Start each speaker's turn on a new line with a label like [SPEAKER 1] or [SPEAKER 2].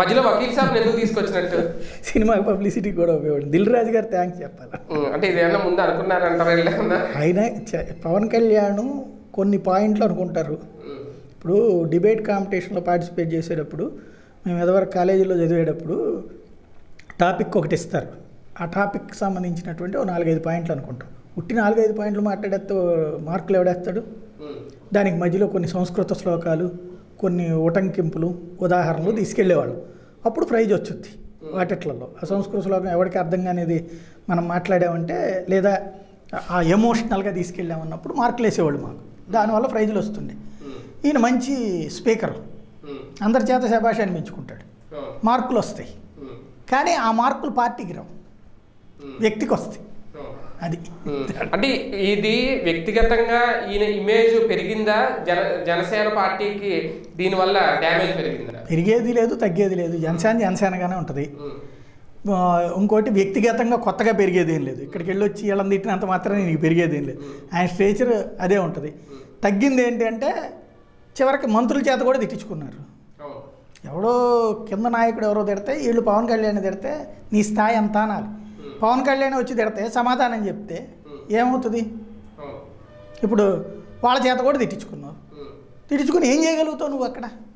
[SPEAKER 1] మధ్యలో వకీల్ సాబ్ ఎందుకు తీసుకొచ్చినట్టు
[SPEAKER 2] సినిమాకి పబ్లిసిటీ కూడా ఉపయోగపడింది దిల్ రాజు గారు థ్యాంక్స్ చెప్పాలి
[SPEAKER 1] ఉమ్, అంటే ఇదేమన్నా ముందు అనుకున్నారంటారా వీళ్ళేమన్నా?
[SPEAKER 2] ఆయన చ- పవన్ కళ్యాణ్ కొన్ని పాయింట్లు అనుకుంటారు
[SPEAKER 1] ఉమ్,
[SPEAKER 2] ఇప్పుడు డిబేట్ కాంపిటీషన్లో పార్టిసిపేట్ చేసేటప్పుడు మేము ఎదవరకు కాలేజీలో చదివేటప్పుడు టాపిక్ ఒకటి ఇస్తారు ఆ టాపిక్కి సంబంధించినటువంటి ఓ నాలుగైదు పాయింట్లు అనుకుంటాం ఉట్టి నాలుగైదు పాయింట్లు మాట్లాడేస్తే మార్కులు ఎవడేస్తాడు
[SPEAKER 1] ఉమ్,
[SPEAKER 2] దానికి మధ్యలో కొన్ని సంస్కృత శ్లోకాలు కొన్ని ఉటంకింపులు ఉదాహరణలు తీసుకెళ్ళేవాళ్ళు అప్పుడు ప్రైజ్ వచ్చుద్ది వాటిట్లలో ఆ సంస్కృత శ్లోకం ఎవరికి అర్థం కానిది మనం మాట్లాడామంటే లేదా ఆ ఎమోషనల్గా తీసుకెళ్ళామన్నప్పుడు మార్కులు వేసేవాళ్ళు మాకు దానివల్ల ప్రైజులు వస్తుండే
[SPEAKER 1] ఉమ్,
[SPEAKER 2] ఈయన మంచి స్పీకర్
[SPEAKER 1] ఉమ్,
[SPEAKER 2] అందరి చేత శభాష్ అనిపించుకుంటాడు
[SPEAKER 1] ఉమ్,
[SPEAKER 2] మార్కులు వస్తాయి
[SPEAKER 1] ఉమ్,
[SPEAKER 2] కానీ ఆ మార్కులు పార్టీకి రావు
[SPEAKER 1] ఉమ్,
[SPEAKER 2] వ్యక్తికి వస్తాయి
[SPEAKER 1] ఉమ్.
[SPEAKER 2] అది
[SPEAKER 1] ఉమ్. అంటే ఇది వ్యక్తిగతంగా ఈయన ఇమేజ్ పెరిగిందా జన జనసేన పార్టీకి దీనివల్ల డ్యామేజ్ పెరిగిందా
[SPEAKER 2] పెరిగేది లేదు తగ్గేది లేదు జనసేన జనసేనగానే ఉంటుంది
[SPEAKER 1] ఉమ్,
[SPEAKER 2] ఆ, ఇంకోటి వ్యక్తిగతంగా కొత్తగా పెరిగేది ఏం లేదు ఇక్కడికి వెళ్ళి వచ్చి వీళ్ళని తిట్టినంత మాత్రమే నీకు పెరిగేది ఏం లేదు ఆయన స్ట్రేచర్ అదే ఉంటుంది తగ్గింది ఏంటి అంటే చివరికి మంత్రుల చేత కూడా తిట్టించుకున్నారు
[SPEAKER 1] అవును.
[SPEAKER 2] ఎవడో కింద నాయకుడు ఎవరో తిడితే వీళ్ళు పవన్ కళ్యాణ్ తిడితే నీ స్థాయి ఎంత అనాలి పవన్ కళ్యాణ్ వచ్చి తిడితే సమాధానం చెప్తే ఏమవుతుంది
[SPEAKER 1] అవును.
[SPEAKER 2] ఇప్పుడు వాళ్ళ చేత కూడా తిట్టించుకున్నావు
[SPEAKER 1] ఉమ్,
[SPEAKER 2] తిట్టించుకుని ఏం చేయగలుగుతావు నువ్వు అక్కడ